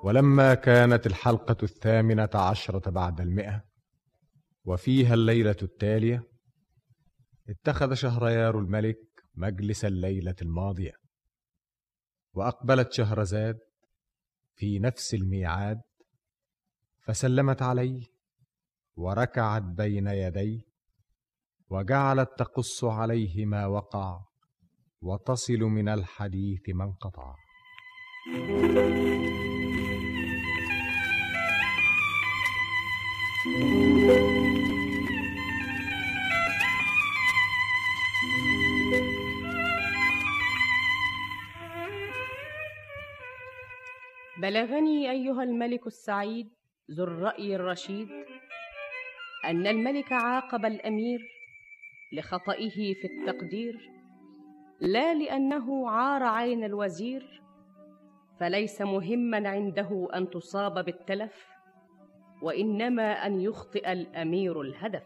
ولما كانت الحلقة الثامنة عشرة بعد المئة وفيها الليلة التالية اتخذ شهريار الملك مجلس الليلة الماضية وأقبلت شهرزاد في نفس الميعاد فسلمت عليه وركعت بين يديه وجعلت تقص عليه ما وقع وتصل من الحديث ما انقطع بلغني ايها الملك السعيد ذو الراي الرشيد ان الملك عاقب الامير لخطئه في التقدير لا لانه عار عين الوزير فليس مهما عنده ان تصاب بالتلف وانما ان يخطئ الامير الهدف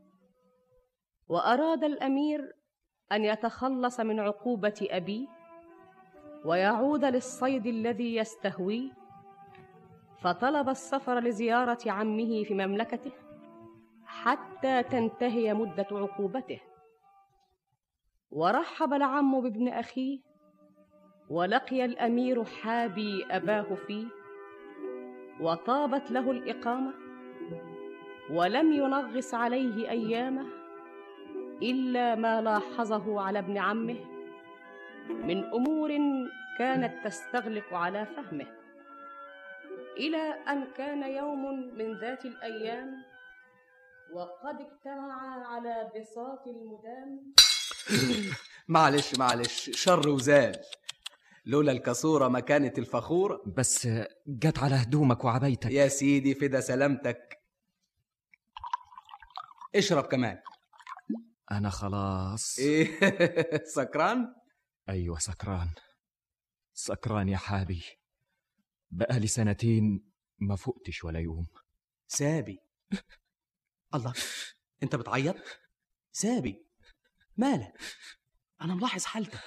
واراد الامير ان يتخلص من عقوبه ابيه ويعود للصيد الذي يستهويه فطلب السفر لزياره عمه في مملكته حتى تنتهي مده عقوبته ورحب العم بابن اخيه ولقي الامير حابي اباه فيه وطابت له الاقامه ولم ينغص عليه ايامه الا ما لاحظه على ابن عمه من امور كانت تستغلق على فهمه الى ان كان يوم من ذات الايام وقد اجتمعا على بساط المدام معلش معلش شر وزال لولا الكسورة ما كانت الفخورة بس جت على هدومك وعبايتك يا سيدي فدا سلامتك اشرب كمان أنا خلاص ايه سكران أيوة سكران سكران يا حابي بقالي سنتين ما فقتش ولا يوم سابي الله انت بتعيط سابي مالك انا ملاحظ حالتك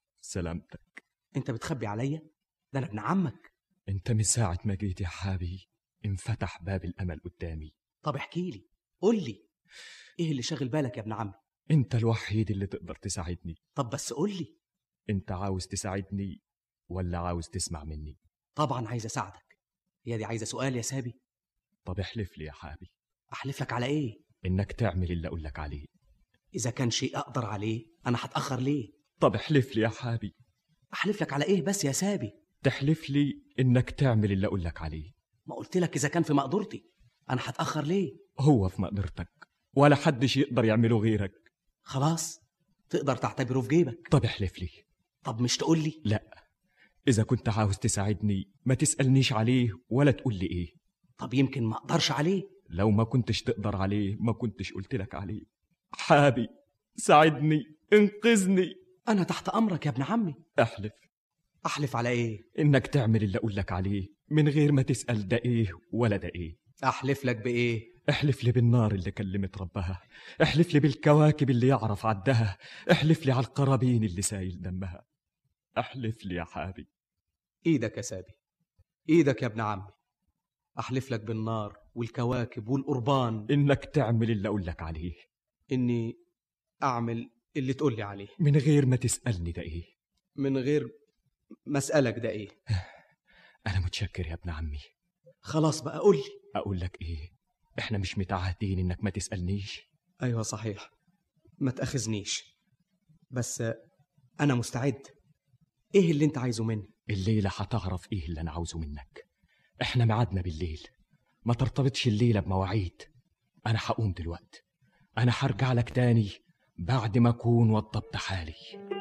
سلامتك انت بتخبي عليا ده انا ابن عمك انت من ساعة ما جيت يا حابي انفتح باب الأمل قدامي طب احكي لي قول لي ايه اللي شاغل بالك يا ابن عمي انت الوحيد اللي تقدر تساعدني طب بس قول لي انت عاوز تساعدني ولا عاوز تسمع مني طبعا عايز اساعدك هي دي عايزه سؤال يا سابي طب احلف لي يا حابي احلف لك على ايه انك تعمل اللي اقول لك عليه اذا كان شيء اقدر عليه انا هتاخر ليه طب احلف لي يا حابي احلف لك على ايه بس يا سابي تحلف لي انك تعمل اللي اقول لك عليه ما قلت لك اذا كان في مقدرتي انا هتاخر ليه هو في مقدرتك ولا حدش يقدر يعمله غيرك خلاص تقدر تعتبره في جيبك طب احلف لي طب مش تقول لي لا اذا كنت عاوز تساعدني ما تسالنيش عليه ولا تقول لي ايه طب يمكن ما اقدرش عليه لو ما كنتش تقدر عليه ما كنتش قلت لك عليه حابي ساعدني انقذني انا تحت امرك يا ابن عمي احلف احلف على ايه انك تعمل اللي اقول لك عليه من غير ما تسال ده ايه ولا ده ايه احلف لك بايه احلف لي بالنار اللي كلمت ربها احلف لي بالكواكب اللي يعرف عدها احلف لي على القرابين اللي سايل دمها احلف لي يا حابي ايدك يا سابي ايدك يا ابن عمي احلف لك بالنار والكواكب والقربان انك تعمل اللي اقول لك عليه اني اعمل اللي تقول لي عليه من غير ما تسالني ده ايه من غير ما اسالك ده ايه انا متشكر يا ابن عمي خلاص بقى قول لي اقول لك ايه احنا مش متعهدين انك ما تسالنيش ايوه صحيح ما تاخذنيش بس انا مستعد ايه اللي انت عايزه مني الليله هتعرف ايه اللي انا عاوزه منك احنا ميعادنا بالليل ما ترتبطش الليله بمواعيد انا هقوم دلوقتي انا هرجع لك تاني بعد ما اكون وضبت حالي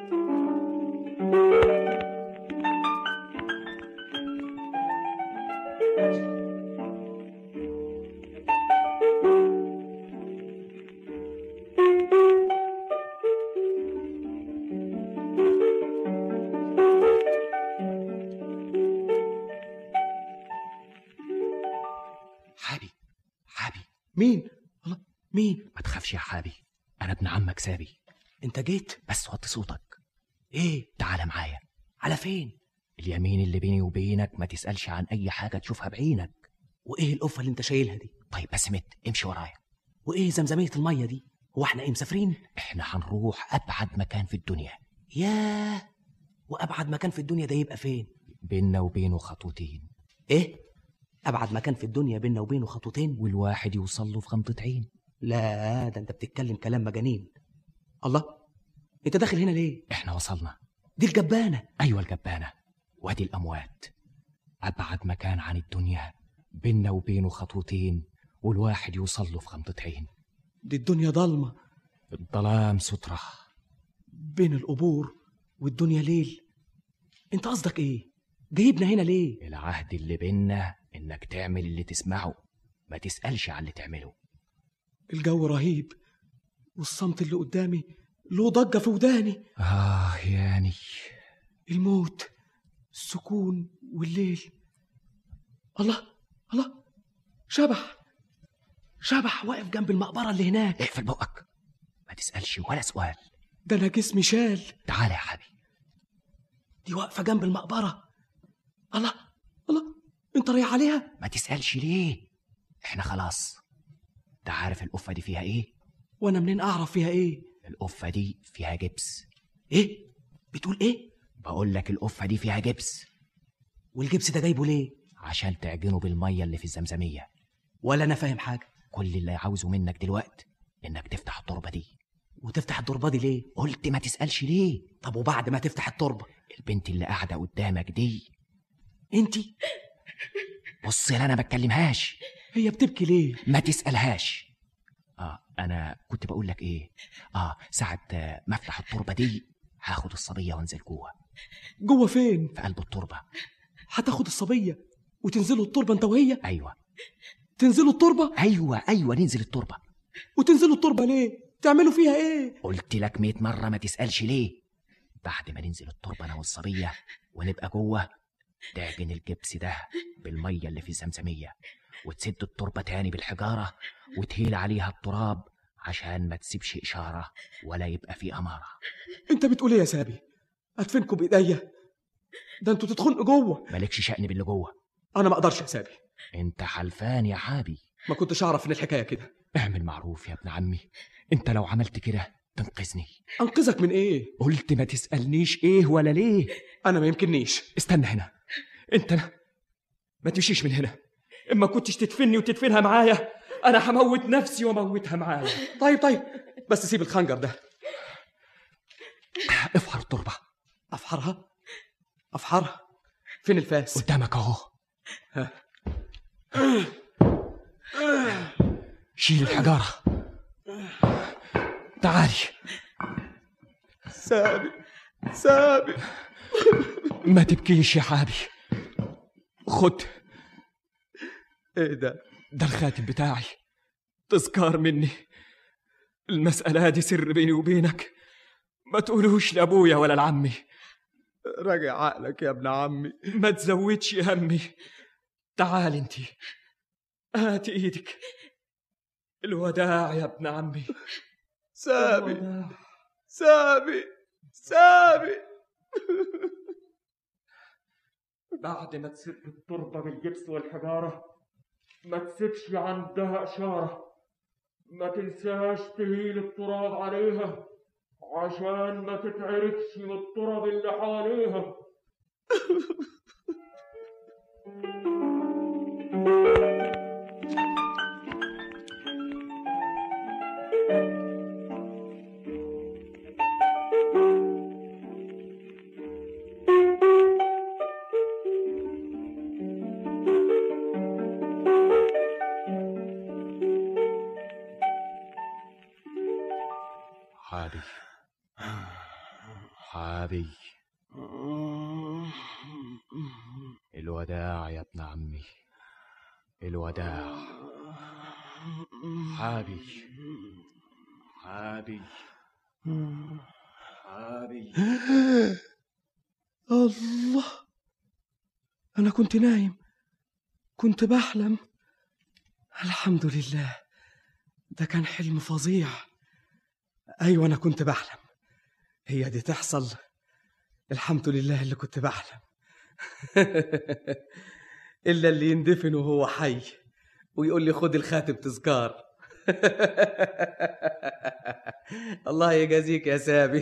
حابي حابي مين الله مين ما تخافش يا حابي انا ابن عمك سابي انت جيت بس وطي صوتك ايه تعال معايا على فين اليمين اللي بيني وبينك ما تسألش عن أي حاجة تشوفها بعينك وايه القفه اللي انت شايلها دي طيب بس مت امشي ورايا وايه زمزميه الميه دي هو احنا ايه مسافرين احنا هنروح أبعد مكان في الدنيا ياه وابعد مكان في الدنيا ده يبقى فين بيننا وبينه خطوتين ايه ابعد مكان في الدنيا بيننا وبينه خطوتين والواحد يوصل له في غمضة عين لا ده انت بتتكلم كلام مجانين الله انت داخل هنا ليه احنا وصلنا دي الجبانه أيوة الجبانة وادي الأموات أبعد مكان عن الدنيا بيننا وبينه خطوتين والواحد يوصل له في غمضة عين دي الدنيا ضلمه الظلام سترة بين القبور والدنيا ليل انت قصدك ايه جايبنا هنا ليه العهد اللي بينا إنك تعمل اللي تسمعه ما تسألش على اللي تعمله الجو رهيب والصمت اللي قدامي له ضجه في وداني آه ياني الموت السكون والليل الله الله شبح شبح واقف جنب المقبره اللي هناك اقفل بقك ما تسألش ولا سؤال ده انا جسمي شال تعالى يا حبيبي دي واقفه جنب المقبره الله الله انت رايح عليها ما تسألش ليه احنا خلاص انت عارف القفة دي فيها ايه وانا منين اعرف فيها ايه القفة دي فيها جبس ايه بتقول ايه بقول لك القفة دي فيها جبس والجبس ده جايبه ليه عشان تعجنه بالمية اللي في الزمزمية ولا انا فاهم حاجه كل اللي عاوزه منك دلوقت انك تفتح التربة دي وتفتح التربه دي ليه قلت ما تسألش ليه طب وبعد ما تفتح التربه البنت اللي قاعدة قدامك دي انتي بص انا ما بتكلمهاش هي بتبكي ليه ما تسألهاش اه انا كنت بقول لك ايه اه ساعة آه، ما افتح التربة دي هاخد الصبية وانزل جوه جوه فين في قلب التربة هتاخد الصبيه وتنزلوا التربه انت وهي ايوه تنزلوا التربه ايوه ايوه ننزل التربة وتنزلوا التربه ليه تعملوا فيها ايه قلت لك مية مرة ما تسألش ليه بعد ما ننزل التربة أنا والصبية ونبقى جوه تعجن الجبس ده بالمية اللي في الزمزمية وتسد التربة تاني بالحجارة وتهيل عليها التراب عشان ما تسيبش إشارة ولا يبقى في أمارة انت بتقول ايه يا سابي ادفنكم بايديا ده انتوا تدخلوا جوه مالكش شأن باللي جوه انا ما اقدرش يا سابي انت حلفان يا حابي ما كنتش اعرف ان الحكايه كده اعمل معروف يا ابن عمي انت لو عملت كده تنقذني انقذك من ايه قلت ما تسألنيش ايه ولا ليه انا ما يمكننيش استنى هنا انت ما تمشيش من هنا اما كنتش تدفني وتدفنها معايا انا هموت نفسي واموتها معايا طيب طيب بس سيب الخنجر ده افحر التربه افحرها افحرها فين الفاس قدامك اهو شيل الحجاره تعالي سابي سابي ما تبكيش يا حابي خد ايه ده ده الخاتم بتاعي تذكار مني المسألة دي سر بيني وبينك ما تقولوش لأبويا ولا لعمي راجع عقلك يا ابن عمي ما تزودش همي تعال انتي هات ايدك الوداع يا ابن عمي سابي الوداع. سابي سابي بعد ما تسد التربة بالجبس والحجارة ما تسيبش عندها إشارة ما تنساش تهيل التراب عليها عشان ما تتعرفش من التراب اللي حواليها حابي حابي الوداع يا ابن عمي الوداع حابي حابي حابي الله انا كنت نايم كنت بحلم الحمد لله ده كان حلم فظيع ايوه انا كنت بحلم هي دي تحصل الحمد لله اللي كنت بحلم إلا اللي يندفن وهو حي ويقول لي خد الخاتم تذكار الله يجازيك يا سابي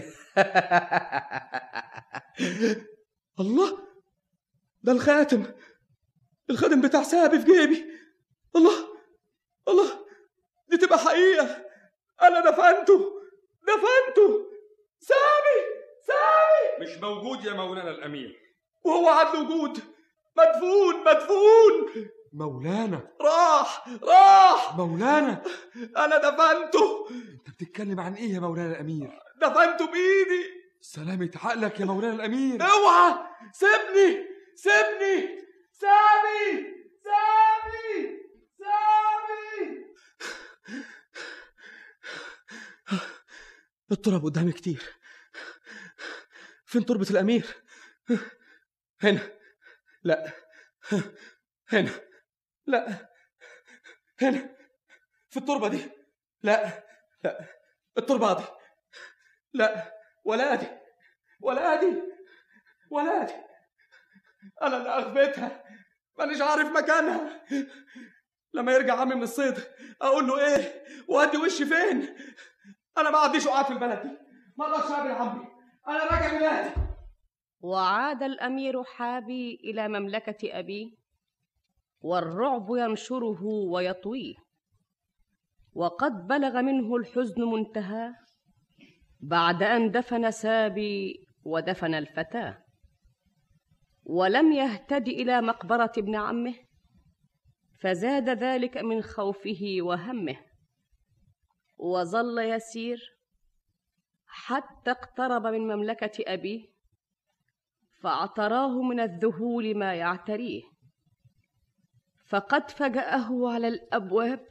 الله ده الخاتم الخاتم بتاع سابي في جيبي الله الله دي تبقى حقيقة أنا دفنته دفنته سامي سامي مش موجود يا مولانا الامير وهو عدل وجود مدفون مدفون مولانا راح راح مولانا أنا دفنته انت بتتكلم عن ايه يا مولانا الامير دفنته بإيدي سلامة عقلك يا مولانا الامير اوعى سيبني سيبني سامي سامي سامي التراب قدامي كتير فين تربة الأمير هنا لا هنا لا هنا في التربة دي لا لا التربة دي لا ولا دي ولا دي ولا دي انا اللي اخبيتها مانيش عارف مكانها لما يرجع عمي من الصيد اقول له ايه وادي وشي فين انا ما عنديش قعاد في البلد دي ما اقدرش اقابل عمي انا راجع بلادي وعاد الامير حابي الى مملكه ابيه والرعب ينشره ويطويه وقد بلغ منه الحزن منتهاه بعد ان دفن سابي ودفن الفتاه ولم يهتد الى مقبره ابن عمه فزاد ذلك من خوفه وهمه وظل يسير حتى اقترب من مملكه ابيه فاعتراه من الذهول ما يعتريه فقد فجاه على الابواب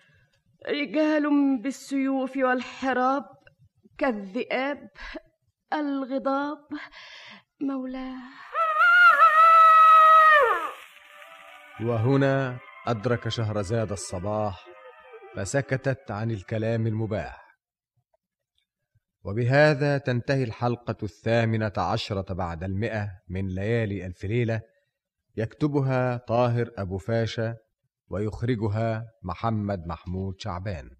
رجال بالسيوف والحراب كالذئاب الغضاب مولاه وهنا أدرك شهرزاد الصباح فسكتت عن الكلام المباح وبهذا تنتهي الحلقة الثامنة عشرة بعد المئة من ليالي ألف ليلة يكتبها طاهر أبو فاشا ويخرجها محمد محمود شعبان